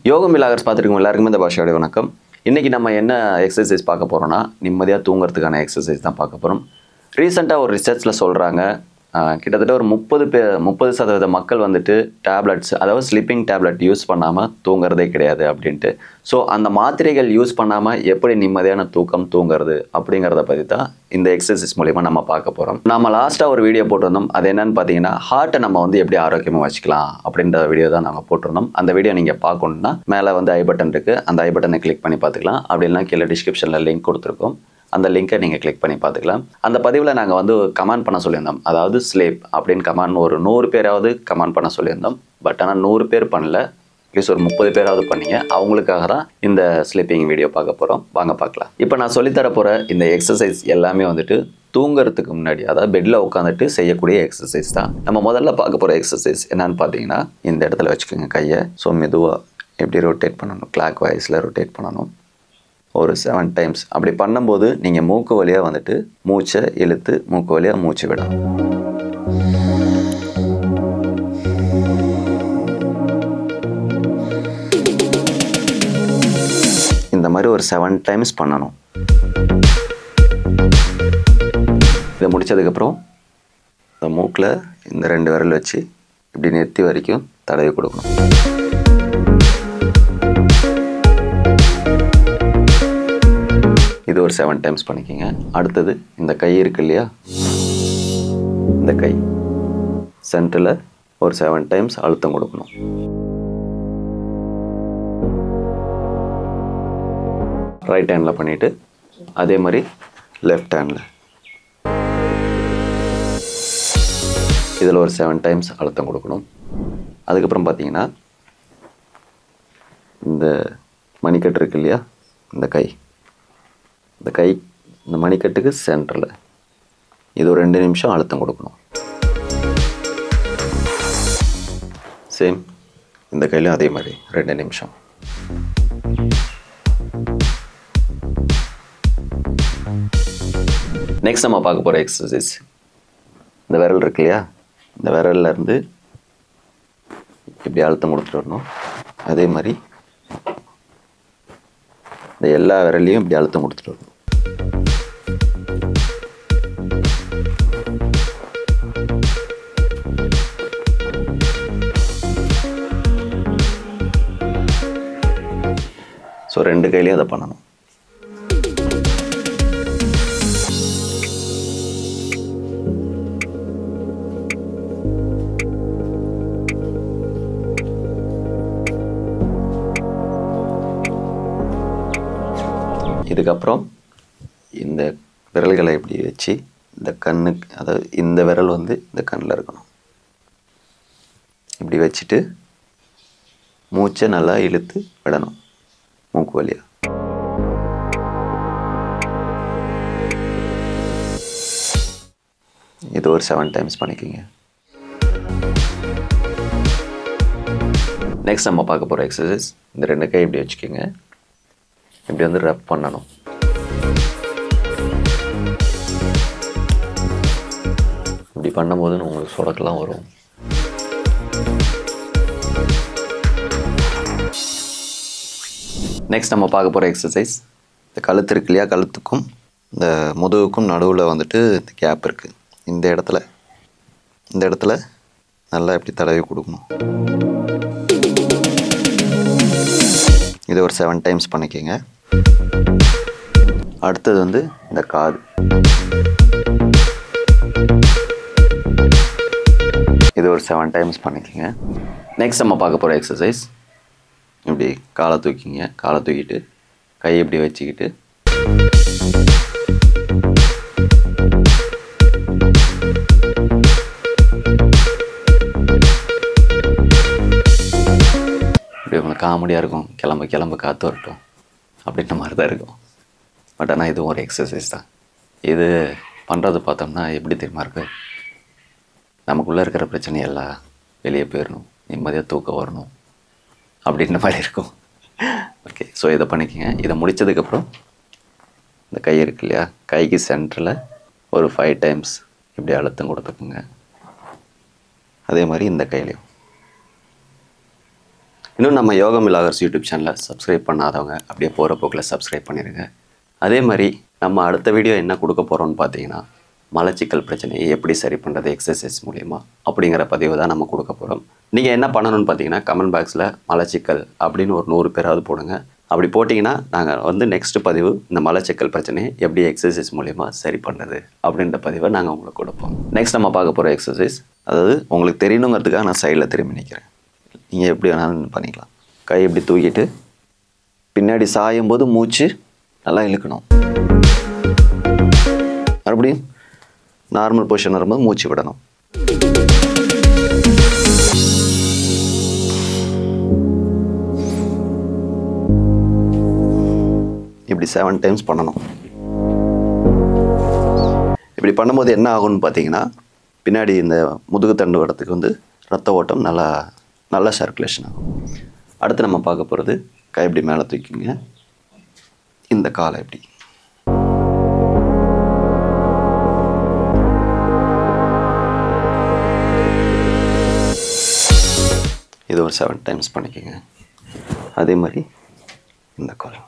யோகம் விலாகர்ஸ் பார்த்துருக்கோம் எல்லாருக்குமே இந்த பாஷையோட வணக்கம் இன்றைக்கி நம்ம என்ன எக்ஸசைஸ் பார்க்க போகிறோம்னா நிம்மதியாக தூங்குறதுக்கான எக்ஸசைஸ் தான் பார்க்க போகிறோம் ரீசெண்டாக ஒரு ரிசர்ச்சில் சொல்கிறாங்க கிட்டத்தட்ட ஒரு முப்பது பே முப்பது சதவீத மக்கள் வந்துட்டு டேப்லெட்ஸ் அதாவது ஸ்லீப்பிங் டேப்லெட் யூஸ் பண்ணாமல் தூங்குறதே கிடையாது அப்படின்ட்டு ஸோ அந்த மாத்திரைகள் யூஸ் பண்ணாமல் எப்படி நிம்மதியான தூக்கம் தூங்குறது அப்படிங்கிறத பற்றி தான் இந்த எக்ஸசைஸ் மூலிமா நம்ம பார்க்க போகிறோம் நம்ம லாஸ்ட்டாக ஒரு வீடியோ போட்டிருந்தோம் அது என்னன்னு பார்த்தீங்கன்னா ஹார்ட்டை நம்ம வந்து எப்படி ஆரோக்கியமாக வச்சுக்கலாம் அப்படின்ற வீடியோ தான் நாங்கள் போட்டிருந்தோம் அந்த வீடியோ நீங்கள் பார்க்கணுன்னா மேலே வந்து ஐ பட்டன் இருக்குது அந்த ஐ பட்டனை கிளிக் பண்ணி பார்த்துக்கலாம் அப்படி இல்லைனா கீழே டிஸ்கிரிப்ஷனில் லிங்க் கொடுத்துருக்கோம் அந்த லிங்கை நீங்கள் கிளிக் பண்ணி பார்த்துக்கலாம் அந்த பதிவில் நாங்கள் வந்து கமெண்ட் பண்ண சொல்லியிருந்தோம் அதாவது ஸ்லேப் அப்படின்னு கமெண்ட் ஒரு நூறு பேராவது கமெண்ட் பண்ண சொல்லியிருந்தோம் பட் ஆனால் நூறு பேர் பண்ணல அட்லீஸ்ட் ஒரு முப்பது பேராவது பண்ணீங்க அவங்களுக்காக தான் இந்த ஸ்லீப்பிங் வீடியோ பார்க்க போகிறோம் வாங்க பார்க்கலாம் இப்போ நான் சொல்லித்தர போகிற இந்த எக்ஸசைஸ் எல்லாமே வந்துட்டு தூங்குறதுக்கு முன்னாடி அதாவது பெட்டில் உட்காந்துட்டு செய்யக்கூடிய எக்ஸசைஸ் தான் நம்ம முதல்ல பார்க்க போகிற எக்ஸசைஸ் என்னன்னு பார்த்தீங்கன்னா இந்த இடத்துல வச்சுக்கோங்க கையை ஸோ மெதுவாக எப்படி ரொட்டேட் பண்ணணும் கிளாக் வாய்ஸில் ரொட்டேட் பண்ணணும் ஒரு செவன் டைம்ஸ் அப்படி பண்ணும்போது நீங்கள் மூக்கு வழியாக வந்துட்டு மூச்சை இழுத்து மூக்கு வழியாக மூச்சு விடணும் இந்த மாதிரி ஒரு செவன் டைம்ஸ் பண்ணணும் இதை முடித்ததுக்கப்புறம் இந்த மூக்கில் இந்த ரெண்டு விரல் வச்சு இப்படி நிறுத்தி வரைக்கும் தடவி கொடுக்கணும் இது ஒரு செவன் டைம்ஸ் பண்ணிக்கோங்க அடுத்தது இந்த கை இருக்கு இல்லையா இந்த கை சென்டரில் ஒரு செவன் டைம்ஸ் அழுத்தம் கொடுக்கணும் ரைட் ஹேண்டில் பண்ணிவிட்டு அதே மாதிரி லெஃப்ட் ஹேண்டில் இதில் ஒரு செவன் டைம்ஸ் அழுத்தம் கொடுக்கணும் அதுக்கப்புறம் பார்த்தீங்கன்னா இந்த மணிக்கட்டு இருக்கு இல்லையா இந்த கை இந்த கை இந்த மணிக்கட்டுக்கு சென்டரில் இது ஒரு ரெண்டு நிமிஷம் அழுத்தம் கொடுக்கணும் சேம் இந்த கையிலும் அதே மாதிரி ரெண்டு நிமிஷம் நெக்ஸ்ட் நம்ம பார்க்க போகிற எக்ஸசைஸ் இந்த விரல் இருக்கு இல்லையா இந்த விரல்ல இருந்து இப்படி அழுத்தம் கொடுத்துட்டு வரணும் அதே மாதிரி இந்த எல்லா விரலையும் இப்படி அழுத்தம் கொடுத்துட்டு வரணும் ஸோ ரெண்டு கையிலையும் அதை பண்ணணும் இதுக்கப்புறம் இந்த விரல்களை இப்படி வச்சு இந்த கண்ணுக்கு அதாவது இந்த விரல் வந்து இந்த கண்ணில் இருக்கணும் இப்படி வச்சுட்டு மூச்சை நல்லா இழுத்து விடணும் மூக்கு வழியா இது ஒரு செவன் டைம்ஸ் பண்ணிக்கோங்க நெக்ஸ்ட் நம்ம பார்க்க போகிற எக்ஸசைஸ் இந்த ரெண்டு கை இப்படி வச்சுக்கோங்க இப்படி வந்து ரப் பண்ணணும் இப்படி பண்ணும்போது உங்களுக்கு சொடக்கெல்லாம் வரும் நெக்ஸ்ட் நம்ம பார்க்க போகிற எக்ஸசைஸ் இந்த கழுத்து இருக்கு இல்லையா கழுத்துக்கும் இந்த முதுகுக்கும் நடுவில் வந்துட்டு இந்த கேப் இருக்குது இந்த இடத்துல இந்த இடத்துல நல்லா இப்படி தடவி கொடுக்கணும் இது ஒரு செவன் டைம்ஸ் பண்ணிக்கோங்க அடுத்தது வந்து இந்த காது இது ஒரு செவன் டைம்ஸ் பண்ணிக்கோங்க நெக்ஸ்ட் நம்ம பார்க்க போகிற எக்ஸசைஸ் இப்படி காலை தூக்கிங்க காலை தூக்கிட்டு கை இப்படி வச்சுக்கிட்டு இப்படி உங்களுக்கு காமெடியாக இருக்கும் கிளம்பு கிளம்பு காற்று வரட்டும் அப்படின்ற மாதிரி தான் இருக்கும் பட் ஆனால் இதுவும் ஒரு எக்ஸசைஸ் தான் இது பண்ணுறது பார்த்தோம்னா எப்படி தெரியுமா இருக்கு நமக்குள்ளே இருக்கிற பிரச்சனையெல்லாம் வெளியே போயிடணும் நிம்மதியாக தூக்கம் வரணும் அப்படின்ற மாதிரி இருக்கும் ஓகே ஸோ இதை பண்ணிக்கோங்க இதை முடித்ததுக்கப்புறம் இந்த கை இருக்கு இல்லையா கைக்கு சென்டரில் ஒரு ஃபைவ் டைம்ஸ் இப்படி அழுத்தம் கொடுத்துக்குங்க அதே மாதிரி இந்த கையிலையும் இன்னும் நம்ம யோகம் மிலாகர்ஸ் யூடியூப் சேனலை சப்ஸ்கிரைப் பண்ணாதவங்க அப்படியே போகிற போக்கில் சப்ஸ்கிரைப் பண்ணிடுங்க அதே மாதிரி நம்ம அடுத்த வீடியோ என்ன கொடுக்க போகிறோம்னு பார்த்தீங்கன்னா மலச்சிக்கல் பிரச்சனையை எப்படி சரி பண்ணுறது எக்ஸசைஸ் மூலிமா அப்படிங்கிற பதிவு தான் நம்ம கொடுக்க போகிறோம் நீங்கள் என்ன பண்ணணும்னு பார்த்தீங்கன்னா கமெண்ட் பாக்ஸில் மலச்சிக்கல் அப்படின்னு ஒரு நூறு பேராவது போடுங்க அப்படி போட்டிங்கன்னா நாங்கள் வந்து நெக்ஸ்ட் பதிவு இந்த மலச்சிக்கல் பிரச்சனையை எப்படி எக்ஸசைஸ் மூலிமா சரி பண்ணுறது அப்படின்ற பதிவை நாங்கள் உங்களுக்கு கொடுப்போம் நெக்ஸ்ட் நம்ம பார்க்க போகிற எக்ஸசைஸ் அதாவது உங்களுக்கு தெரியணுங்கிறதுக்காக நான் சைடில் திரும்பி நிற்கிறேன் நீங்கள் எப்படி வேணாலும் பண்ணிக்கலாம் கை இப்படி தூக்கிட்டு பின்னாடி சாயும் போது மூச்சு நல்லா இழுக்கணும் மறுபடியும் நார்மல் பொசிஷன் வரும்போது மூச்சு விடணும் இப்படி செவன் டைம்ஸ் பண்ணணும் இப்படி பண்ணும்போது என்ன ஆகும்னு பார்த்தீங்கன்னா பின்னாடி இந்த முதுகு தண்டு இடத்துக்கு வந்து ரத்த ஓட்டம் நல்லா நல்ல சர்க்குலேஷன் ஆகும் அடுத்து நம்ம பார்க்க போகிறது கை இப்படி மேலே தூக்கிங்க இந்த காலை இப்படி இது ஒரு செவன் டைம்ஸ் பண்ணிக்கோங்க அதே மாதிரி இந்த கால்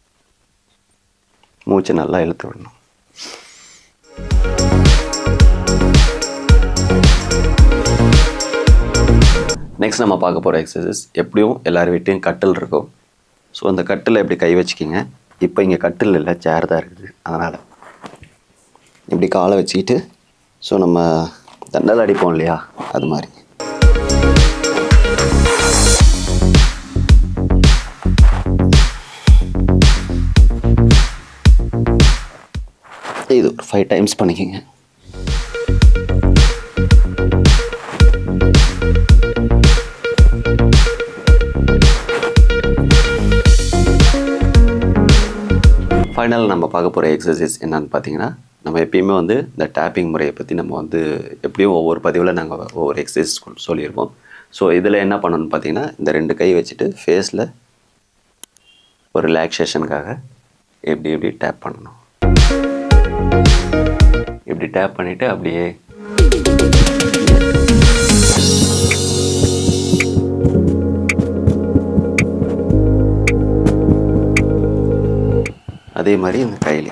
மூச்சை நல்லா இழுத்து விடணும் நெக்ஸ்ட் நம்ம பார்க்க போகிற எக்ஸசைஸ் எப்படியும் எல்லார் வீட்டையும் கட்டில் இருக்கும் ஸோ அந்த கட்டில் இப்படி கை வச்சுக்கிங்க இப்போ இங்கே கட்டில் இல்லை சேர் தான் இருக்குது அதனால் இப்படி காலை வச்சுக்கிட்டு ஸோ நம்ம தண்டல் அடிப்போம் இல்லையா அது மாதிரி இது ஒரு ஃபைவ் டைம்ஸ் பண்ணிக்கோங்க ஃபைனல் நம்ம பார்க்க போகிற எக்ஸசைஸ் என்னன்னு பார்த்தீங்கன்னா நம்ம எப்பயுமே வந்து இந்த டேப்பிங் முறையை பற்றி நம்ம வந்து எப்படியும் ஒவ்வொரு பதிவில் நாங்கள் ஒவ்வொரு எக்ஸசைஸ் சொல்லியிருப்போம் ஸோ இதில் என்ன பண்ணணும்னு பார்த்தீங்கன்னா இந்த ரெண்டு கை வச்சுட்டு ஃபேஸில் ஒரு ரிலாக்ஸேஷனுக்காக எப்படி எப்படி டேப் பண்ணணும் இப்படி டேப் பண்ணிவிட்டு அப்படியே அதே மாதிரி இந்த கையில்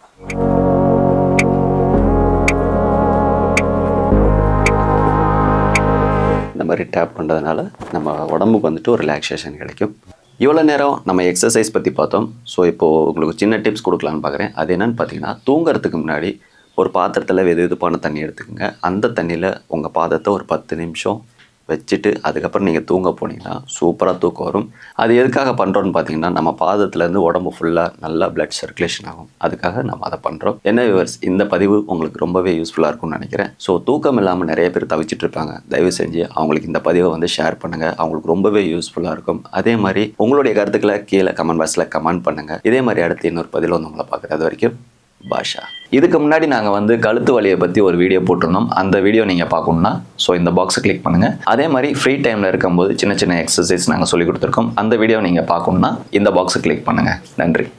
இந்த மாதிரி டேப் பண்ணுறதுனால நம்ம உடம்புக்கு வந்துட்டு ஒரு ரிலாக்ஸேஷன் கிடைக்கும் இவ்வளோ நேரம் நம்ம எக்ஸசைஸ் பற்றி பார்த்தோம் ஸோ இப்போது உங்களுக்கு சின்ன டிப்ஸ் கொடுக்கலான்னு பார்க்குறேன் அது என்னன்னு பார்த்தீங்கன்னா தூங்குறதுக்கு முன்னாடி ஒரு பாத்திரத்தில் வெது வெதுப்பான தண்ணி எடுத்துக்கோங்க அந்த தண்ணியில் உங்கள் பாதத்தை ஒரு பத்து நிமிஷம் வச்சுட்டு அதுக்கப்புறம் நீங்கள் தூங்க போனீங்கன்னா சூப்பராக தூக்கம் வரும் அது எதுக்காக பண்ணுறோன்னு பார்த்தீங்கன்னா நம்ம பாதத்துலேருந்து உடம்பு ஃபுல்லாக நல்லா பிளட் சர்க்குலேஷன் ஆகும் அதுக்காக நம்ம அதை பண்ணுறோம் என்ன வியூவர்ஸ் இந்த பதிவு உங்களுக்கு ரொம்பவே யூஸ்ஃபுல்லாக இருக்கும்னு நினைக்கிறேன் ஸோ தூக்கம் இல்லாமல் நிறைய பேர் தவிச்சிட்டு இருப்பாங்க தயவு செஞ்சு அவங்களுக்கு இந்த பதிவை வந்து ஷேர் பண்ணுங்கள் அவங்களுக்கு ரொம்பவே யூஸ்ஃபுல்லாக இருக்கும் அதே மாதிரி உங்களுடைய கருத்துக்களை கீழே கமெண்ட் பாக்ஸில் கமெண்ட் பண்ணுங்கள் இதே மாதிரி அடுத்து இன்னொரு பதிவில் வந்து உங்களை பார்க்குறது அது வரைக்கும் பாஷா இதுக்கு முன்னாடி நாங்கள் வந்து கழுத்து வலியை பற்றி ஒரு வீடியோ போட்டிருந்தோம் அந்த வீடியோ நீங்கள் பார்க்கணுன்னா ஸோ இந்த பாக்ஸை கிளிக் பண்ணுங்கள் அதே மாதிரி ஃப்ரீ டைமில் இருக்கும்போது சின்ன சின்ன எக்ஸசைஸ் நாங்கள் சொல்லி கொடுத்துருக்கோம் அந்த வீடியோ நீங்கள் பார்க்கணுன்னா இந்த பாக்ஸை கிளிக் பண்ணுங்கள் நன்றி